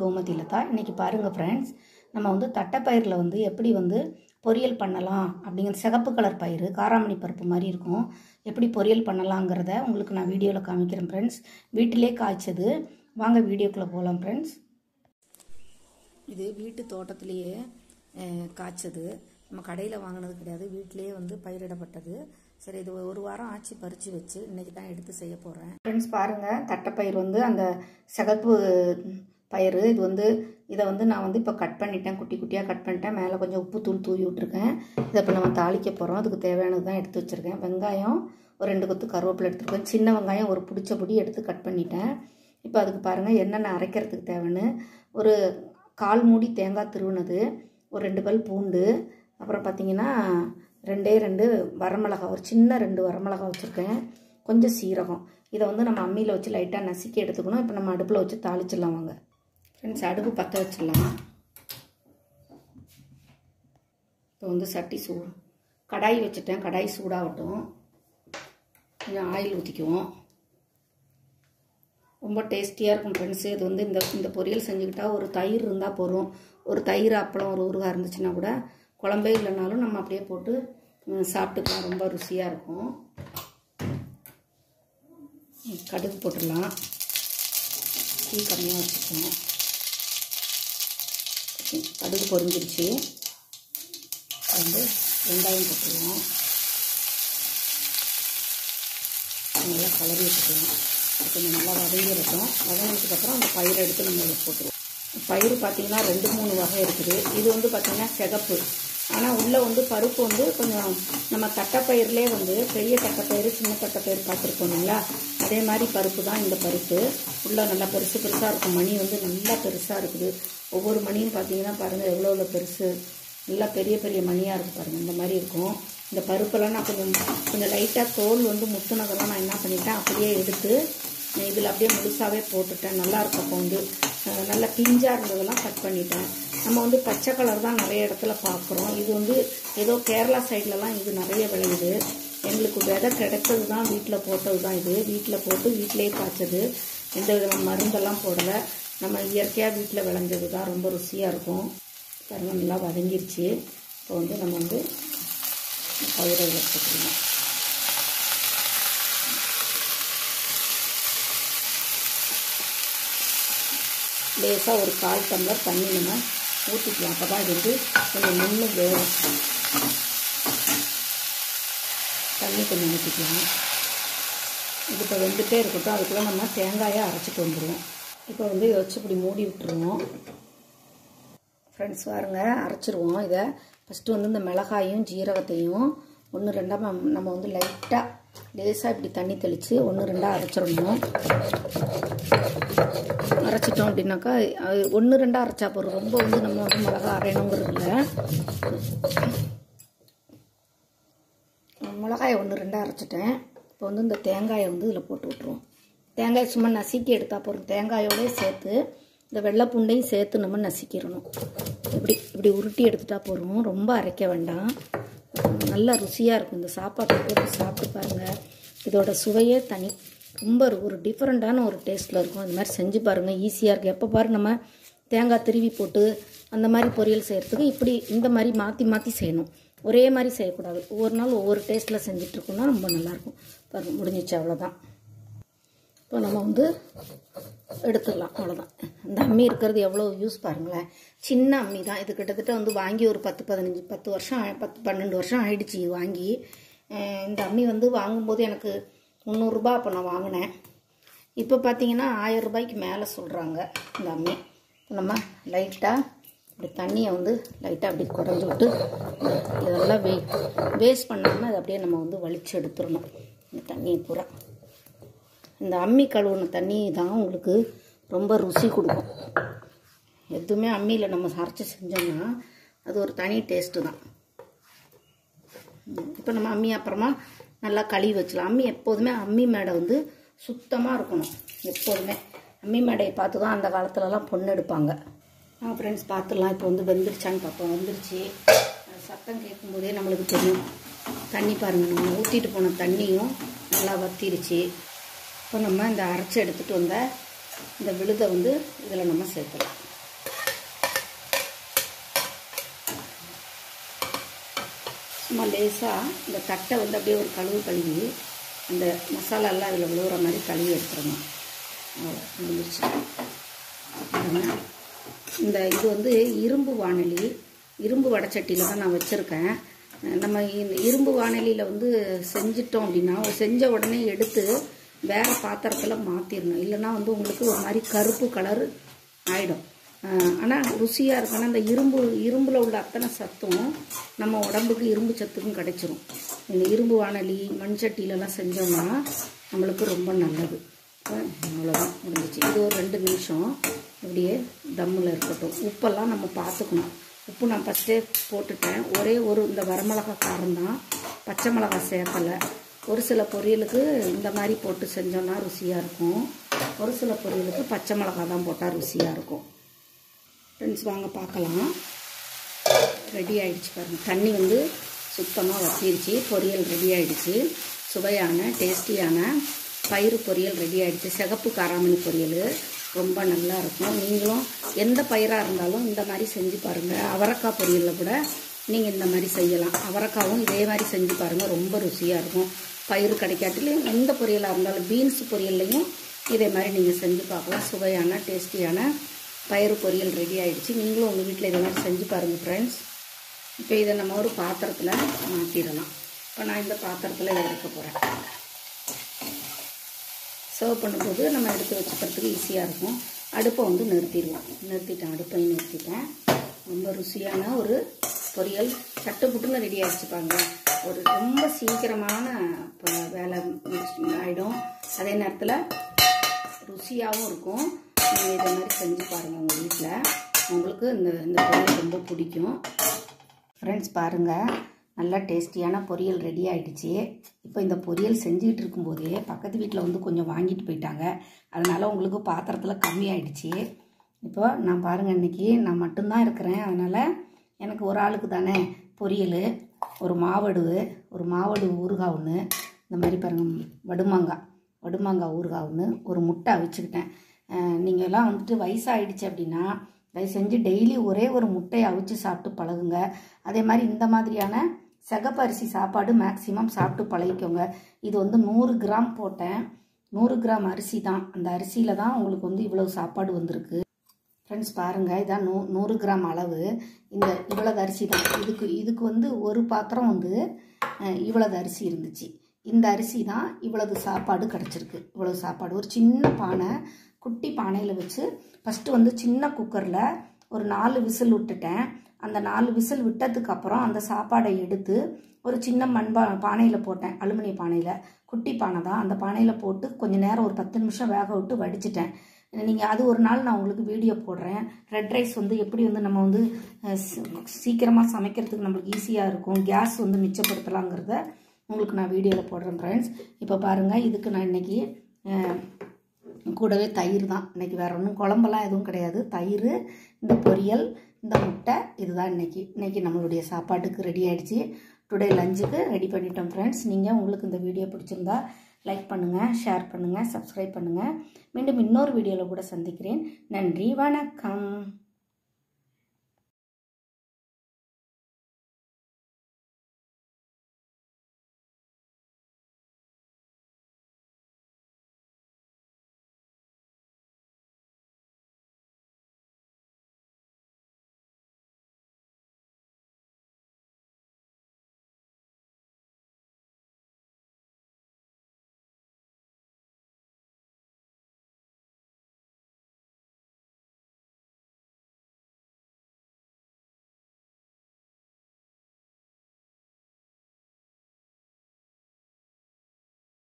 கோமதி லதா இன்றைக்கி பாருங்கள் ஃப்ரெண்ட்ஸ் நம்ம வந்து தட்டைப்பயிரில் வந்து எப்படி வந்து பொரியல் பண்ணலாம் அப்படிங்கிற சிகப்பு கலர் பயிறு காராமணி பருப்பு மாதிரி இருக்கும் எப்படி பொரியல் பண்ணலாங்கிறத உங்களுக்கு நான் வீடியோவில் காமிக்கிறேன் ஃப்ரெண்ட்ஸ் வீட்டிலே காய்ச்சது வாங்க வீடியோக்குள்ளே போகலாம் ஃப்ரெண்ட்ஸ் இது வீட்டு தோட்டத்திலேயே அஹ், காய்ச்சது நம்ம கடையில் வாங்கினது கிடையாது வீட்டிலேயே வந்து பயிரிடப்பட்டது சரி இது ஒரு வாரம் ஆச்சு பறித்து வச்சு இன்னைக்கு தான் எடுத்து செய்ய போகிறேன் ஃப்ரெண்ட்ஸ் பாருங்கள் தட்டைப்பயிர் வந்து அந்த சிகப்பு பயிறு இது வந்து இதை வந்து நான் வந்து இப்போ கட் பண்ணிட்டேன் குட்டி குட்டியாக கட் பண்ணிட்டேன் மேலே கொஞ்சம் உப்பு தூள் தூவி விட்ருக்கேன் இதை இப்போ நம்ம தாளிக்க போகிறோம் அதுக்கு தேவையானது தான் எடுத்து வச்சுருக்கேன் வெங்காயம் ஒரு ரெண்டு கொத்து கருவேப்பிலை எடுத்துருக்கேன் சின்ன வெங்காயம் ஒரு பிடிச்ச பொடி எடுத்து கட் பண்ணிட்டேன் இப்போ அதுக்கு பாருங்கள் என்னென்ன அரைக்கிறதுக்கு தேவைன்னு ஒரு கால் மூடி தேங்காய் திருவுனது ஒரு ரெண்டு பல் பூண்டு அப்புறம் பார்த்தீங்கன்னா ரெண்டே ரெண்டு வரமிளகா ஒரு சின்ன ரெண்டு வரமிளகா வச்சுருக்கேன் கொஞ்சம் சீரகம் இதை வந்து நம்ம அம்மியில் வச்சு லைட்டாக நசுக்கி எடுத்துக்கணும் இப்போ நம்ம அடுப்பில் வச்சு தாளிச்சிடலாம் வாங்க ஃப்ரெண்ட்ஸ் அடுப்பு பற்ற வச்சிடலாம் இப்போ வந்து சட்டி சூ கடாய் வச்சுட்டேன் கடாய் சூடாகட்டும் கொஞ்சம் ஆயில் ஊற்றிக்குவோம் ரொம்ப டேஸ்டியாக இருக்கும் ஃப்ரெண்ட்ஸு இது வந்து இந்த இந்த பொரியல் செஞ்சுக்கிட்டா ஒரு தயிர் இருந்தால் போதும் ஒரு தயிர் அப்பளம் ஒரு ஊறுகாய் இருந்துச்சுன்னா கூட குழம்பே இல்லைனாலும் நம்ம அப்படியே போட்டு ம், சாப்பிட்டுக்கலாம் ரொம்ப ருசியாக இருக்கும் ம், கடுகு போட்டுடலாம் டீ கம்மியாக வச்சுக்குவோம் ம், கடுகு பொரிஞ்சிருச்சு வந்து வெங்காயம் போட்டுருவோம் நல்லா கலரி வச்சுக்கலாம் அது கொஞ்சம் நல்லா வதங்கிடட்டும் வதங்கினதுக்கப்புறம் அந்த பயிரை எடுத்து நம்ம இதில் போட்டுருவோம் பயிர் பார்த்தீங்கன்னா ரெண்டு மூணு வகை இருக்குது இது வந்து பார்த்தீங்கன்னா சிகப்பு ஆனால் உள்ளே வந்து பருப்பு வந்து கொஞ்சம் நம்ம தட்டைப்பயிர்லேயே வந்து பெரிய தட்டைப்பயிறு சின்ன தட்டைப்பயிறு பார்த்துருக்கோம் இல்லைங்களா அதே மாதிரி பருப்பு தான் இந்த பருப்பு உள்ளே நல்லா பெருசு பெருசாக இருக்கும் மணி வந்து நல்லா பெருசாக இருக்குது ஒவ்வொரு மணியும் பார்த்தீங்கன்னா பாருங்கள் எவ்வளோ எவ்வளோ பெருசு நல்லா பெரிய பெரிய மணியாக இருக்குது பாருங்கள் இந்த மாதிரி இருக்கும் இந்த பருப்பெல்லாம் நான் கொஞ்சம் கொஞ்சம் லைட்டாக தோல் வந்து முத்துனதெல்லாம் நான் என்ன பண்ணிட்டேன் அப்படியே எடுத்து இதில் அப்படியே முழுசாகவே போட்டுட்டேன் நல்லா இருக்கும் அப்போ வந்து அஹ், நல்லா பிஞ்சாக இருந்ததெல்லாம் கட் பண்ணிட்டேன் நம்ம வந்து பச்சை கலர் தான் நிறைய இடத்துல பார்க்குறோம் இது வந்து ஏதோ கேரளா சைட்லலாம் இது நிறைய விளையுது எங்களுக்கு விதை கிடைச்சது தான் வீட்டில் போட்டது தான் இது வீட்டில் போட்டு வீட்டிலேயே காய்ச்சது எந்த விதமான மருந்தெல்லாம் போடலை நம்ம இயற்கையாக வீட்டில் விளைஞ்சது தான் ரொம்ப ருசியாக இருக்கும் பாருங்க நல்லா வதங்கிருச்சு இப்போ வந்து நம்ம வந்து பயிரை வச்சுக்கலாம் லேசாக ஒரு கால் டம்ளர் தண்ணி நம்ம ஊற்றிக்கலாம் அப்போ தான் இது வந்து கொஞ்சம் நின்று வேகும் தண்ணி கொஞ்சம் ஊற்றிக்கலாம் இது இப்போ வெந்துட்டே இருக்கட்டும் அதுக்குள்ளே நம்ம தேங்காயை அரைச்சிட்டு வந்துடுவோம் இப்போ வந்து இதை வச்சு இப்படி மூடி விட்டுருவோம் ஃப்ரெண்ட்ஸ் பாருங்க அரைச்சிருவோம் இதை ஃபஸ்ட்டு வந்து இந்த மிளகாயும் ஜீரகத்தையும் ஒன்று ரெண்டாக நம்ம நம்ம வந்து லைட்டாக லேசாக இப்படி தண்ணி தெளித்து ஒன்று ரெண்டாக அரைச்சிடணும் அரைச்சிட்டோம் அப்படின்னாக்கா அது ஒன்று ரெண்டாக அரைச்சா போதும் ரொம்ப வந்து நம்ம வந்து மிளகா அரையணுங்கிறது இல்லை மிளகாயை ஒன்று ரெண்டாக அரைச்சிட்டேன் இப்போ வந்து இந்த தேங்காயை வந்து இதில் போட்டு விட்ருவோம் தேங்காய் சும்மா நசுக்கி எடுத்தால் போதும் தேங்காயோடய சேர்த்து இந்த வெள்ளை பூண்டையும் சேர்த்து நம்ம நசுக்கிடணும் இப்படி இப்படி உருட்டி எடுத்துட்டா போதும் ரொம்ப அரைக்க வேண்டாம் நல்லா ருசியாக இருக்கும் இந்த சாப்பாட்டை போட்டு சாப்பிட்டு பாருங்கள் இதோட சுவையே தனி ரொம்ப ஒரு- ஒரு டிஃப்ரெண்ட்டான ஒரு டேஸ்ட்டில் இருக்கும் இந்த மாதிரி செஞ்சு பாருங்கள் ஈஸியாக இருக்குது எப்போ பாரு நம்ம தேங்காய் திருவி போட்டு அந்த மாதிரி பொரியல் செய்கிறதுக்கு இப்படி இந்த மாதிரி மாற்றி மாற்றி செய்யணும் ஒரே மாதிரி செய்யக்கூடாது ஒவ்வொரு நாள் ஒவ்வொரு டேஸ்ட்டில் செஞ்சிட்ருக்கோம்னா ரொம்ப நல்லாயிருக்கும் பாருங்கள் முடிஞ்சிச்சு அவ்வளோதான் இப்போ நம்ம வந்து எடுத்துடலாம் அவ்வளோதான் இந்த அம்மி இருக்கிறது எவ்வளோ யூஸ் பாருங்களேன் சின்ன அம்மி தான் இது கிட்டத்தட்ட வந்து வாங்கி ஒரு பத்து பதினஞ்சு பத்து வருஷம் ஆயி- பத்து பன்னெண்டு வருஷம் ஆயிடுச்சு இது வாங்கி அஹ் இந்த அம்மி வந்து வாங்கும்போது எனக்கு முந்நூறுரூபா அப்போ நான் வாங்கினேன் இப்போ பார்த்தீங்கன்னா ஆயிரம் ரூபாய்க்கு மேலே சொல்கிறாங்க இந்த அம்மி நம்ம லைட்டாக இப்படி தண்ணியை வந்து லைட்டாக அப்படி குறைஞ்சி விட்டு இதெல்லாம் வே வேஸ்ட் பண்ணாமல் அதை அப்படியே நம்ம வந்து வலிச்சு எடுத்துடணும் இந்த தண்ணியை பூரா இந்த அம்மி கழுவுன தண்ணி தான் உங்களுக்கு ரொம்ப ருசி கொடுக்கும் எதுவுமே அம்மியில் நம்ம அரைச்சி செஞ்சோம்னா அது ஒரு தனி டேஸ்ட்டு தான் இப்போ நம்ம அம்மி அப்புறமா நல்லா கழுவி வச்சலாம் அம்மி எப்போதுமே அம்மி மேடை வந்து சுத்தமாக இருக்கணும் எப்போதுமே அம்மி மேடையை பார்த்து தான் அந்த காலத்துலலாம் பொண்ணு எடுப்பாங்க ஆ ஃப்ரெண்ட்ஸ் பார்த்துடலாம் இப்போ வந்து வெந்துருச்சான்னு பார்ப்போம் வந்துருச்சு அது சத்தம் கேட்கும்போதே நம்மளுக்கு தெரியும் தண்ணி பாருங்கள் நம்ம ஊற்றிட்டு போன தண்ணியும் நல்லா வத்திருச்சு இப்போ நம்ம இந்த அரைச்சி எடுத்துகிட்டு வந்த இந்த விழுதை வந்து இதில் நம்ம சேர்த்துலாம் சும்மா லேசாக இந்த தட்டை வந்து அப்படியே ஒரு கழுவு கழுவி அந்த மசாலாலாம் அதில் விழுவுற மாதிரி கழுவி எடுத்துடணும் அவ்வளோ முடிஞ்சிருச்சு பாருங்க. இந்த இது வந்து இரும்பு வானொலி இரும்பு வடச்சட்டியில் தான் நான் வச்சுருக்கேன் நம்ம இந்த இரும்பு வானொலியில் வந்து செஞ்சிட்டோம் அப்படின்னா செஞ்ச உடனே எடுத்து வேறு பாத்திரத்தில் மாற்றிடணும் இல்லைன்னா வந்து உங்களுக்கு ஒரு மாதிரி கருப்பு கலர் ஆகிடும் ஆனால் ருசியாக இருக்கணும் அந்த இரும்பு இரும்பில் உள்ள அத்தனை சத்தும் நம்ம உடம்புக்கு இரும்பு சத்துக்கும் கிடைச்சிரும் இந்த இரும்பு வானொலி மண் சட்டியிலலாம் செஞ்சோம்னா நம்மளுக்கு ரொம்ப நல்லது அவ்வளோதான் முடிஞ்சிச்சு இது ஒரு ரெண்டு நிமிஷம் இப்படியே தம்மில் இருக்கட்டும் உப்பெல்லாம் நம்ம பார்த்துக்கணும் உப்பு நான் ஃபஸ்ட்டே போட்டுட்டேன் ஒரே ஒரு இந்த வரமிளகா காரம் தான் பச்சை மிளகா சேர்க்கலை ஒரு சில பொரியலுக்கு இந்த மாதிரி போட்டு செஞ்சோன்னா ருசியாக இருக்கும் ஒரு சில பொரியலுக்கு பச்சை மிளகா தான் போட்டால் ருசியாக இருக்கும் ஃப்ரெண்ட்ஸ் வாங்க பார்க்கலாம் ரெடி ஆயிடுச்சு பாருங்கள் தண்ணி வந்து சுத்தமாக வத்திருச்சு பொரியல் ரெடி ஆயிடுச்சு சுவையான டேஸ்டியான பயிறு பொரியல் ரெடி ஆயிடுச்சு சிகப்பு காராமணி பொரியல் ரொம்ப நல்லா இருக்கும் நீங்களும் எந்த பயிராக இருந்தாலும் இந்த மாதிரி செஞ்சு பாருங்கள் அவரைக்காய் பொரியலில் கூட நீங்கள் இந்த மாதிரி செய்யலாம் அவரைக்காவும் இதே மாதிரி செஞ்சு பாருங்கள் ரொம்ப ருசியாக இருக்கும் பயிறு கிடைக்காட்டிலும் எந்த பொரியலாக இருந்தாலும் பீன்ஸ் பொரியல்லையும் இதே மாதிரி நீங்கள் செஞ்சு பார்க்கலாம் சுவையான டேஸ்டியான பயிறு பொரியல் ரெடி ஆயிடுச்சு நீங்களும் உங்கள் வீட்டில் இதை மாதிரி செஞ்சு பாருங்கள் ஃப்ரெண்ட்ஸ் இப்போ இதை நம்ம ஒரு பாத்திரத்தில் மாற்றிடலாம் இப்போ நான் இந்த பாத்திரத்தில் இதை எடுக்க போகிறேன் சர்வ் பண்ணும்போது நம்ம எடுத்து வச்சுக்கிறதுக்கு ஈஸியாக இருக்கும் அடுப்பை வந்து நிறுத்திடுவோம் நிறுத்திட்டேன் அடுப்பையும் நிறுத்திட்டேன் ரொம்ப ருசியான ஒரு பொரியல் சட்டு புட்டுன்னு ரெடி ஆகிடுச்சு பாருங்க ஒரு ரொம்ப சீக்கிரமான ப- வேலை முடிச்சு- ஆயிடும் அதே நேரத்தில் ருசியாகவும் இருக்கும் நீங்கள் இதை மாதிரி செஞ்சு பாருங்கள் உங்கள் வீட்டில் உங்களுக்கு இந்த இந்த பொரியல் ரொம்ப பிடிக்கும் ஃப்ரெண்ட்ஸ் பாருங்கள் நல்லா டேஸ்டியான பொரியல் ரெடி ஆயிடுச்சு இப்போ இந்த பொரியல் செஞ்சுக்கிட்டு இருக்கும்போதே பக்கத்து வீட்டில் வந்து கொஞ்சம் வாங்கிட்டு போயிட்டாங்க அதனால் உங்களுக்கு பாத்திரத்தில் கம்மி ஆயிடுச்சு இப்போ நான் பாருங்கள் இன்னைக்கு நான் மட்டும்தான் இருக்கிறேன் அதனால் எனக்கு ஒரு ஆளுக்கு தானே பொரியல் ஒரு மாவடு ஒரு மாவடு ஊறுகாய் ஒன்று இந்த மாதிரி பாருங்கள் வடுமாங்காய் வடுமாங்காய் ஊறுகாய் ஒன்று ஒரு முட்டை அவிச்சுக்கிட்டேன் நீங்கள் எல்லாம் வந்துட்டு வயசாயிடுச்சு அப்படின்னா தயவு செஞ்சு டெய்லி ஒரே ஒரு முட்டையை அவிச்சு சாப்பிட்டு பழகுங்க அதே மாதிரி இந்த மாதிரியான சிகப்பரிசி சாப்பாடு மேக்ஸிமம் சாப்பிட்டு பழகிக்கோங்க இது வந்து நூறு கிராம் போட்டேன் நூறு கிராம் அரிசி தான் அந்த அரிசியில் தான் உங்களுக்கு வந்து இவ்வளவு சாப்பாடு வந்திருக்கு ஃப்ரெண்ட்ஸ் பாருங்கள் இதான் நூ நூறு கிராம் அளவு இந்த இவ்வளவு அரிசி தான் இதுக்கு இதுக்கு வந்து ஒரு பாத்திரம் வந்து அஹ், இவ்வளவு அரிசி இருந்துச்சு இந்த அரிசி தான் இவ்வளவு சாப்பாடு கிடச்சிருக்கு இவ்வளவு சாப்பாடு ஒரு சின்ன பானை குட்டி பானையில் வச்சு ஃபஸ்ட்டு வந்து சின்ன குக்கரில் ஒரு நாலு விசில் விட்டுட்டேன் அந்த நாலு விசில் விட்டதுக்கு அப்புறம் அந்த சாப்பாடை எடுத்து ஒரு சின்ன மண்பா பானையில் போட்டேன் அலுமினிய பானையில் குட்டி பானை தான் அந்த பானையில் போட்டு கொஞ்ச நேரம் ஒரு பத்து நிமிஷம் வேக விட்டு வடிச்சிட்டேன் நீங்கள் அது ஒரு நாள் நான் உங்களுக்கு வீடியோ போடுறேன் ரெட் ரைஸ் வந்து எப்படி வந்து நம்ம வந்து சீக்கிரமாக சமைக்கிறதுக்கு நம்மளுக்கு ஈஸியாக இருக்கும் கேஸ் வந்து மிச்சப்படுத்தலாங்கிறத உங்களுக்கு நான் வீடியோவில் போடுறேன் ஃப்ரெண்ட்ஸ் இப்போ பாருங்கள் இதுக்கு நான் இன்னைக்கு அஹ், கூடவே தயிர் தான் இன்னைக்கு வேற ஒன்றும் குழம்பெல்லாம் எதுவும் கிடையாது தயிர் இந்த பொரியல் இந்த முட்டை இதுதான் இன்னைக்கு இன்னைக்கு நம்மளுடைய சாப்பாட்டுக்கு ரெடி ஆயிடுச்சு டுடே லஞ்சுக்கு ரெடி பண்ணிட்டோம் ஃப்ரெண்ட்ஸ் நீங்கள் உங்களுக்கு இந்த வீடியோ பிடிச்சிருந்தா லைக் பண்ணுங்கள் ஷேர் பண்ணுங்கள் சப்ஸ்கிரைப் பண்ணுங்கள் மீண்டும் இன்னொரு வீடியோவில் கூட சந்திக்கிறேன் நன்றி வணக்கம்